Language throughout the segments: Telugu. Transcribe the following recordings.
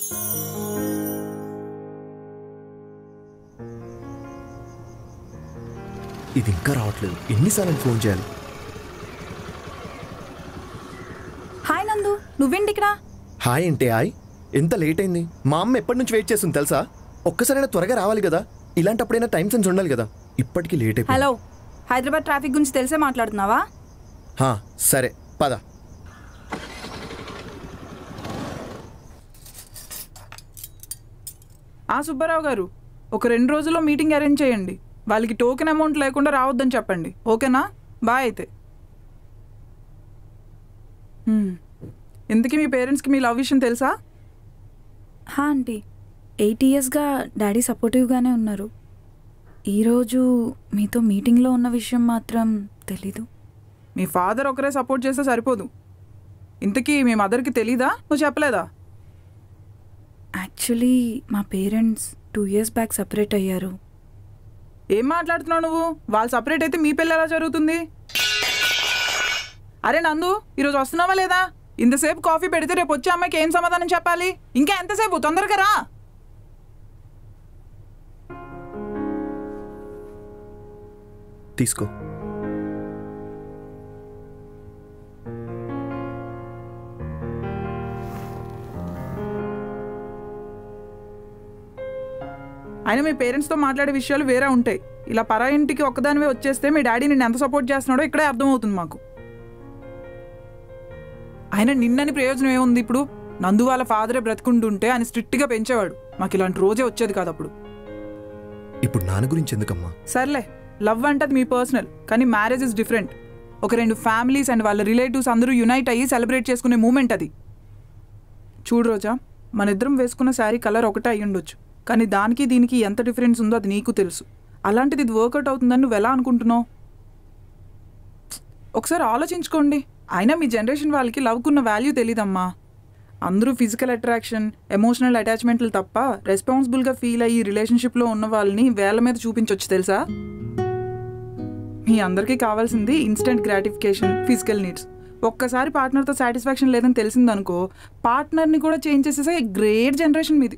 ఇది ఇంకా రావట్లేదు ఎన్నిసార్లు ఫోన్ చేయాలి హాయ్ నందు నువ్వేంటి ఇక్కడ హాయ్ అంటే హాయ్ ఎంత లేట్ అయింది మా అమ్మ ఎప్పటి నుంచి వెయిట్ చేస్తుంది తెలుసా ఒక్కసారైనా త్వరగా రావాలి కదా ఇలాంటప్పుడైనా టైం సెన్స్ ఉండాలి కదా ఇప్పటికీ లేట్ అయిపోయింది హలో హైదరాబాద్ ట్రాఫిక్ గురించి తెలిసే మాట్లాడుతున్నావా హా, సరే పద ఆ సుబ్బారావు గారు ఒక రెండు రోజుల్లో మీటింగ్ అరేంజ్ చేయండి వాళ్ళకి టోకెన్ అమౌంట్ లేకుండా రావద్దని చెప్పండి ఓకేనా బాయ్ అయితే హ్మ్. ఇంతకీ మీ పేరెంట్స్కి మీ లవ్ విషయం తెలుసా హా ఆంటీ ఎయిట్ ఇయర్స్గా డాడీ సపోర్టివ్గానే ఉన్నారు ఈరోజు మీతో మీటింగ్లో ఉన్న విషయం మాత్రం తెలీదు మీ ఫాదర్ ఒకరే సపోర్ట్ చేస్తే సరిపోదు ఇంతకీ మీ మదర్కి తెలీదా నువ్వు చెప్పలేదా యాక్చువల్లీ మా parents two years back separate అయ్యారు ఏం మాట్లాడుతున్నావు నువ్వు వాళ్ళు సపరేట్ అయితే మీ పెళ్ళి ఎలా జరుగుతుంది అరే నందు ఈరోజు వస్తున్నావా లేదా ఇంతసేపు కాఫీ పెడితే రేపు వచ్చే అమ్మాయికి ఏం సమాధానం చెప్పాలి ఇంకా ఎంతసేపు తొందరగా రా తీసుకో అయినా మీ పేరెంట్స్తో మాట్లాడే విషయాలు వేరే ఉంటాయి ఇలా పరా ఇంటికి ఒక్కదానివే వచ్చేస్తే మీ డాడీ నిన్ను ఎంత సపోర్ట్ చేస్తున్నాడో ఇక్కడే అర్థమవుతుంది మాకు ఆయన నిన్నని ప్రయోజనం ఏముంది ఇప్పుడు నందు వాళ్ళ ఫాదరే బ్రతుకుంటుంటే ఆయన స్ట్రిక్ట్గా పెంచేవాడు మాకు ఇలాంటి రోజే వచ్చేది కాదు అప్పుడు ఇప్పుడు నాన్న గురించి ఎందుకమ్మా సర్లే లవ్ అంటే అది మీ పర్సనల్ కానీ మ్యారేజ్ ఇస్ డిఫరెంట్ ఒక రెండు ఫ్యామిలీస్ అండ్ వాళ్ళ రిలేటివ్స్ అందరూ యునైట్ అయ్యి సెలబ్రేట్ చేసుకునే మూమెంట్ అది చూడు రోజా మన ఇద్దరం వేసుకున్న శారీ కలర్ ఒకటే అయి ఉండొచ్చు కానీ దానికి దీనికి ఎంత డిఫరెన్స్ ఉందో అది నీకు తెలుసు అలాంటిది ఇది వర్కౌట్ అవుతుందని నువ్వు ఎలా అనుకుంటున్నావు ఒకసారి ఆలోచించుకోండి అయినా మీ జనరేషన్ వాళ్ళకి లవ్కున్న వాల్యూ తెలీదమ్మా అందరూ ఫిజికల్ అట్రాక్షన్ ఎమోషనల్ అటాచ్మెంట్లు తప్ప రెస్పాన్సిబుల్గా ఫీల్ అయ్యి రిలేషన్షిప్లో ఉన్న వాళ్ళని వేల మీద చూపించవచ్చు తెలుసా మీ అందరికీ కావాల్సింది ఇన్స్టెంట్ గ్రాటిఫికేషన్ ఫిజికల్ నీడ్స్ ఒక్కసారి పార్ట్నర్తో సాటిస్ఫాక్షన్ లేదని తెలిసిందనుకో పార్ట్నర్ని కూడా చేంజ్ చేసేసే గ్రేట్ జనరేషన్ మీది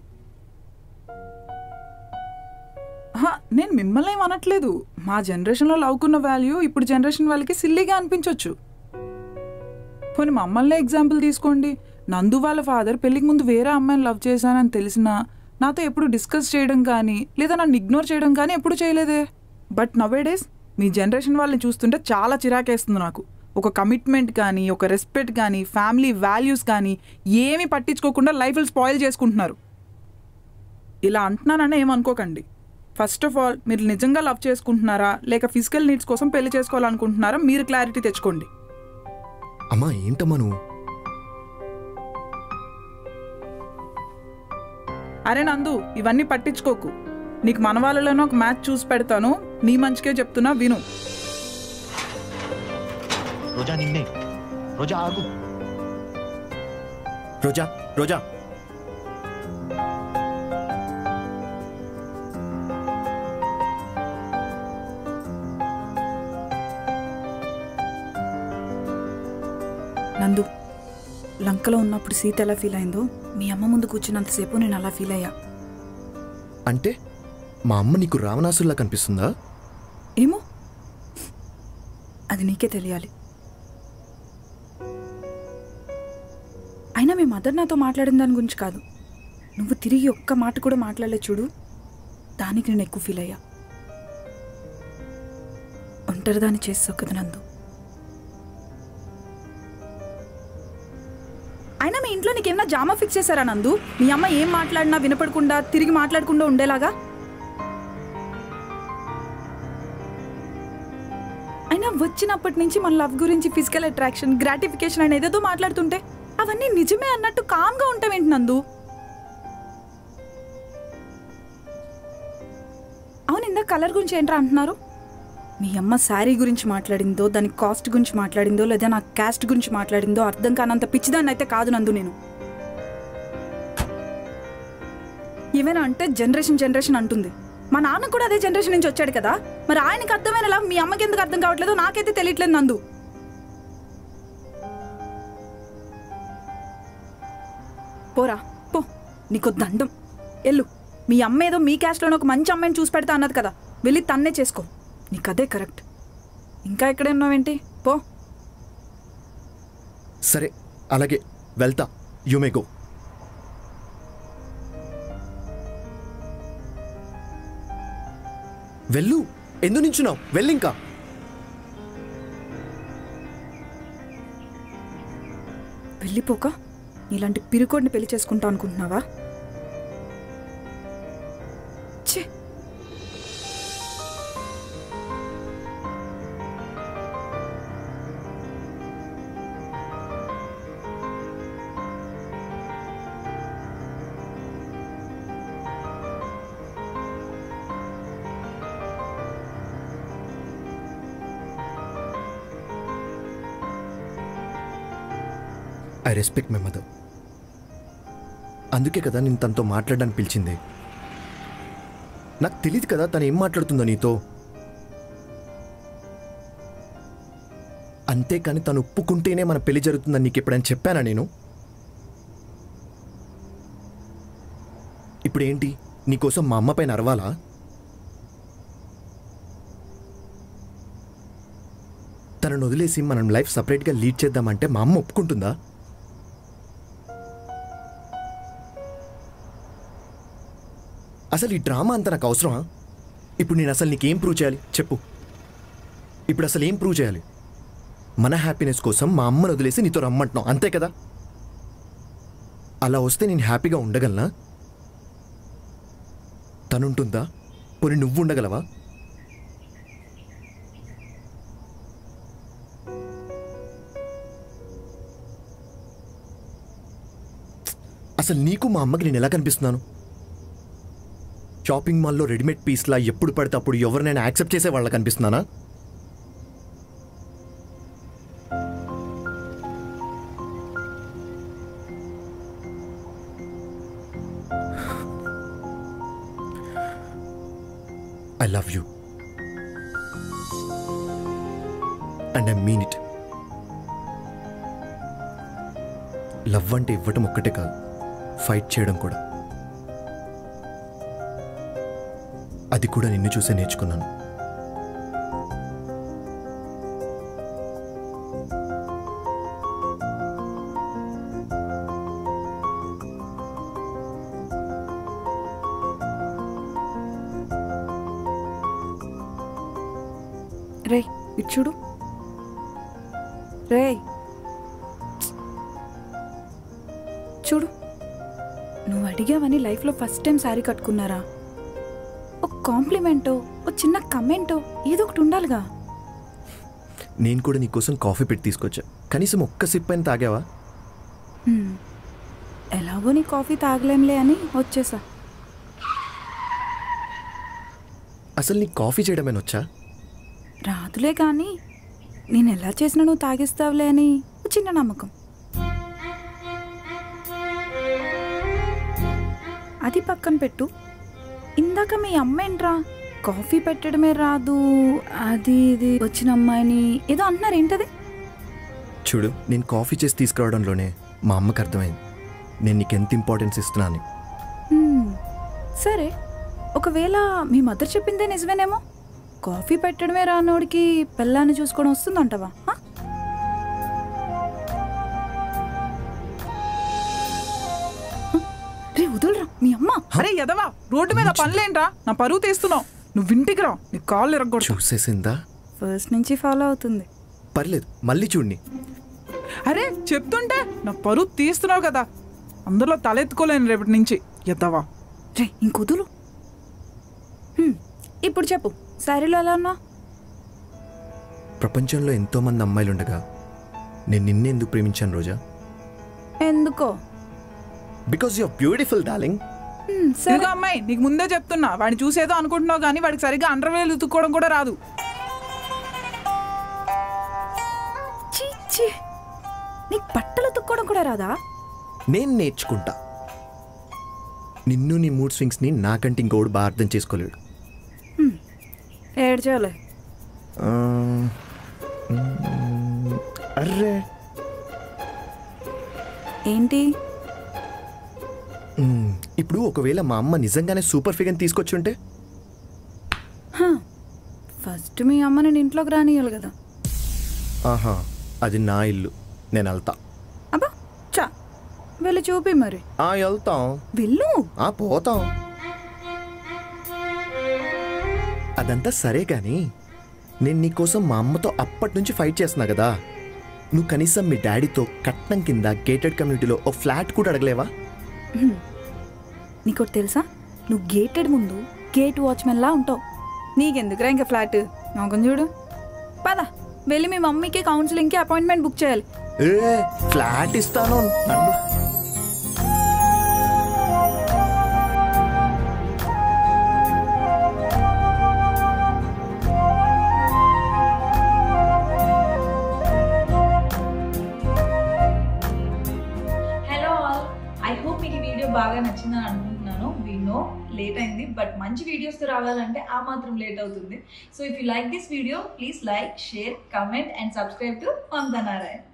ఆహా, నేను మిమ్మల్ని ఏం అనట్లేదు మా జనరేషన్లో లవ్కున్న వాల్యూ ఇప్పుడు జనరేషన్ వాళ్ళకి సిల్లీగా అనిపించవచ్చు పోనీ మమ్మల్ని ఎగ్జాంపుల్ తీసుకోండి నందు వాళ్ళ ఫాదర్ పెళ్లికి ముందు వేరే అమ్మాయిని లవ్ చేశానని తెలిసినా నాతో ఎప్పుడు డిస్కస్ చేయడం కానీ లేదా నన్ను ఇగ్నోర్ చేయడం కానీ ఎప్పుడు చేయలేదే బట్ నవేడేస్ మీ జనరేషన్ వాళ్ళని చూస్తుంటే చాలా చిరాకేస్తుంది నాకు ఒక కమిట్మెంట్ కానీ ఒక రెస్పెక్ట్ కానీ ఫ్యామిలీ వాల్యూస్ కానీ ఏమీ పట్టించుకోకుండా లైఫ్లు స్పాయిల్ చేసుకుంటున్నారు ఇలా అంటున్నానని ఏమనుకోకండి ఫస్ట్ ఆఫ్ ఆల్ మీరు నిజంగా లవ్ చేసుకుంటున్నారా లేక ఫిజికల్ నీడ్స్ కోసం పెళ్లి చేసుకోవాలనుకుంటున్నారా మీరు క్లారిటీ తెచ్చుకోండి అమ్మా ఏంటమ్మా నువ్వు అరే నందు ఇవన్నీ పట్టించుకోకు నీకు మన వాళ్ళలోనే ఒక మ్యాచ్ చూసి పెడతాను నీ మంచికే చెప్తున్నా విను రోజా నిన్నే రోజా ఆగు రోజా రోజా నందు లంకలో ఉన్నప్పుడు సీత ఎలా ఫీల్ అయిందో మీ అమ్మ ముందు కూర్చున్నంతసేపు నేను అలా ఫీల్ అయ్యా అంటే మా అమ్మ నీకు రావణాసుల్లా కనిపిస్తుందా ఏమో అది నీకే తెలియాలి అయినా మీ మదర్ నాతో మాట్లాడిన దాని గురించి కాదు నువ్వు తిరిగి ఒక్క మాట కూడా మాట్లాడలే చూడు దానికి నేను ఎక్కువ ఫీల్ అయ్యా ఒంటరిదాన్ని చేస్తావు కదా నందు అయినా మీ ఇంట్లో నీకేమన్నా జామా ఫిక్స్ చేశారా నందు మీ అమ్మ ఏం మాట్లాడినా వినపడకుండా తిరిగి మాట్లాడకుండా ఉండేలాగా అయినా వచ్చినప్పటి నుంచి మన లవ్ గురించి ఫిజికల్ అట్రాక్షన్ గ్రాటిఫికేషన్ అనేది ఏదో మాట్లాడుతుంటే అవన్నీ నిజమే అన్నట్టు కామ్గా ఉంటావేంటి నందు అవును ఇందా కలర్ గురించి ఏంట్రా అంటున్నారు మీ అమ్మ శారీ గురించి మాట్లాడిందో దాని కాస్ట్ గురించి మాట్లాడిందో లేదా నా క్యాస్ట్ గురించి మాట్లాడిందో అర్థం కానంత పిచ్చిదాన్ని అయితే కాదు నందు నేను ఏమైనా అంటే జనరేషన్ జనరేషన్ అంటుంది మా నాన్న కూడా అదే జనరేషన్ నుంచి వచ్చాడు కదా మరి ఆయనకి అర్థమైనలా మీ అమ్మకి ఎందుకు అర్థం కావట్లేదో నాకైతే తెలియట్లేదు నందు పోరా పో నీకు దండం ఎల్లు మీ అమ్మ ఏదో మీ క్యాస్ట్లోనే ఒక మంచి అమ్మాయిని చూసి పెడతా అన్నది కదా వెళ్ళి తన్నే చేసుకో నీకు అదే కరెక్ట్ ఇంకా ఎక్కడ ఉన్నావేంటి పో సరే అలాగే వెళ్తా యు మే గో వెళ్ళు ఎందు నించున్నావు వెళ్ళింకా వెళ్ళిపోక ఇలాంటి పిరుకోడిని పెళ్లి చేసుకుంటా అనుకుంటున్నావా ఛే ఐ రెస్పెక్ట్ మై మదర్ అందుకే కదా నేను తనతో మాట్లాడడానికి పిలిచింది నాకు తెలియదు కదా తను ఏం మాట్లాడుతుందో నీతో అంతేకాని తను ఒప్పుకుంటేనే మన పెళ్లి జరుగుతుందని నీకు ఎప్పుడైనా చెప్పానా నేను ఇప్పుడు ఏంటి నీకోసం మా అమ్మ పైన అరవాలా తనను వదిలేసి మనం లైఫ్ సపరేట్గా లీడ్ చేద్దామంటే మా అమ్మ ఒప్పుకుంటుందా అసలు ఈ డ్రామా అంతా నాకు అవసరమా ఇప్పుడు నేను అసలు నీకేం ప్రూవ్ చేయాలి చెప్పు ఇప్పుడు అసలు ఏం ప్రూవ్ చేయాలి మన హ్యాపీనెస్ కోసం మా అమ్మను వదిలేసి నీతో రమ్మంటున్నావు అంతే కదా అలా వస్తే నేను హ్యాపీగా ఉండగలనా తనుంటుందా పోనీ నువ్వు ఉండగలవా అసలు నీకు మా అమ్మకి నేను ఎలా కనిపిస్తున్నాను షాపింగ్ మాల్లో రెడీమేడ్ పీస్లా ఎప్పుడు పడితే అప్పుడు ఎవరినైనా యాక్సెప్ట్ చేసే వాళ్ళ కనిపిస్తున్నానా I love you and I mean it love అంటే ఇవ్వటం ఒక్కటే కాదు ఫైట్ చేయడం కూడా అది కూడా నిన్ను చూసే నేర్చుకున్నాను రే ఇటు చూడు రే చూడు నువ్వు అడిగావని లైఫ్లో ఫస్ట్ టైం శారీ కట్టుకున్నారా ఒక కాంప్లిమెంటో ఒక చిన్న కమెంటో ఏదో ఒకటి ఉండాలిగా నేను కూడా నీకోసం కాఫీ పెట్టి తీసుకొచ్చా కనీసం ఒక్క సిప్ అయిన తాగావా హ్మ్. ఎలాగో నీ కాఫీ తాగలేంలే అని వచ్చేసా అసలు నీకు కాఫీ చేయడమేనా వచ్చా రాదులే కానీ నేను ఎలా చేసినా నువ్వు తాగిస్తావులే అని ఒక చిన్న నమ్మకం అది పక్కన పెట్టు ఇందాక మీ అమ్మ ఏంట్రా కాఫీ పెట్టడమే రాదు అది ఇది వచ్చిన అమ్మాయిని ఏదో అంటున్నారు ఏంటది చూడు నేను కాఫీ చేసి తీసుకురావడంలోనే మా అమ్మకి అర్థమైంది నేను నీకు ఎంత ఇంపార్టెన్స్ ఇస్తున్నాను హ్మ్. సరే ఒకవేళ మీ మదర్ చెప్పిందే నిజమేనేమో కాఫీ పెట్టడమే రానోడికి పిల్లాన్ని చూసుకోవడం వస్తుందంటవా హ? హ? రే వదులురా మీ అమ్మ అరే ఎదవా రోడ్డు మీద పనులేంట్రా నా పరువు తీస్తున్నావు నువ్వు ఇంటికి రా నీ కాళ్ళు ఇరగొడు చూసేసిందా ఫస్ట్ నుంచి ఫాలో అవుతుంది పర్లేదు మళ్ళీ చూడండి అరే చెప్తుంటే నా పరువు తీస్తున్నావు కదా అందులో తలెత్తుకోలేను రేపటి నుంచి ఎద్దవా రే ఇంకొదులు హ్మ్. ఇప్పుడు చెప్పు శారీలో ఎలా ఉన్నా ప్రపంచంలో ఎంతో మంది అమ్మాయిలు ఉండగా నేను నిన్నే ఎందుకు ప్రేమించాను రోజా ఎందుకో బికాస్ యూర్ బ్యూటిఫుల్ డార్లింగ్ హ్మ్, సరే ఇదిగో అమ్మాయి నీకు ముందే చెప్తున్నా వాడిని చూసేదో అనుకుంటున్నావు కానీ వాడికి సరిగ్గా అండర్వేలు ఉతుక్కోవడం కూడా రాదు చీ, చీ. నీకు బట్టలు తుక్కోవడం కూడా రాదా నేను నేర్చుకుంటా నిన్ను నీ మూడ్ స్వింగ్స్ని నాకంటే ఇంకోడు బాగా అర్థం చేసుకోలేడు ఏడ్చేలే ఆ, మ్, అర్రే ఏంటి మ్మ్, ఇప్పుడు ఒకవేళ మా అమ్మ నిజంగానే సూపర్ ఫిగర్ తీసుకొచ్చుంటే ఫస్ట్ మీ అమ్మ నేను ఇంట్లోకి రానియాలి కదా ఆహా అది నా ఇల్లు నేను వెళ్తా అబ్బా చా వెళ్ళి చూపి మరి ఆ వెళ్తాం వెళ్ళు ఆ పోతాం అదంతా సరే కానీ నేను నీకోసం మా అమ్మతో అప్పటి నుంచి ఫైట్ చేస్తున్నా కదా నువ్వు కనీసం మీ డాడీతో కట్నం కింద గేటెడ్ కమ్యూనిటీలో ఓ ఫ్లాట్ కూడా అడగలేవా నీకోటి తెలుసా నువ్వు గేటెడ్ ముందు గేట్ వాచ్మెన్ లా ఉంటావు నీకెందుకురా ఇంకా ఫ్లాట్ నోకం చూడు పద వెళ్ళి మీ మమ్మీకి కౌన్సిలింగ్కి అపాయింట్మెంట్ బుక్ చేయాలి ఏ ఫ్లాట్ ఇస్తాను నన్ను హలో ఆల్ ఐ హోప్ మీకు ఈ వీడియో బాగా నచ్చిందని అనుకుంటున్నాను వీ నో లేట్ అయింది బట్ మంచి వీడియోస్తో రావాలంటే ఆ మాత్రం లేట్ అవుతుంది so if you like this video please like share comment and subscribe to Mamata Narayan